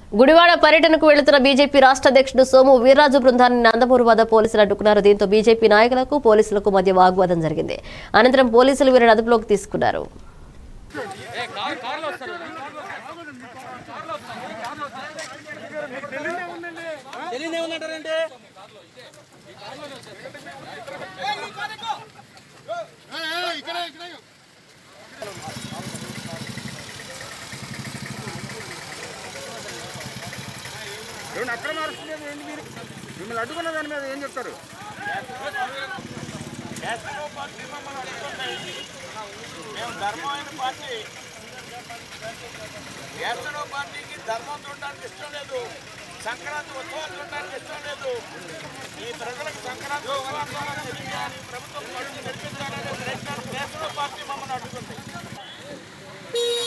గుడివాడ పర్యటనకు వెళుతున్న బీజేపీ రాష్ట్ర అధ్యక్షుడు సోము వీర్రాజు బృందాన్ని నందమూరు వద్ద పోలీసులు అడ్డుకున్నారు దీంతో బీజేపీ నాయకులకు పోలీసులకు మధ్య వాగ్వాదం జరిగింది అనంతరం పోలీసులు వీరిని అదుపులోకి తీసుకున్నారు తెలియదు ఏమన్నారంటే ఏమన్నా అక్రమ అరెస్ట్ మీద ఏంటి మీరు మిమ్మల్ని అడ్డుకున్న దాని మీద ఏం చెప్తారు మేము ధర్మమైన పార్టీ యాసనో పార్టీకి ధర్మం చూడడానికి ఇష్టం లేదు సంక్రాంతి ఉత్సవాలు చూడడానికి ఇష్టం లేదు ఈ ప్రజలకు సంక్రాంతి ఉత్సవాల ద్వారా తెలియాలి ప్రభుత్వం పనులు నడిపించాలనే ప్రయత్నాలు యాసనో పార్టీ మమ్మల్ని అడ్డుకుంది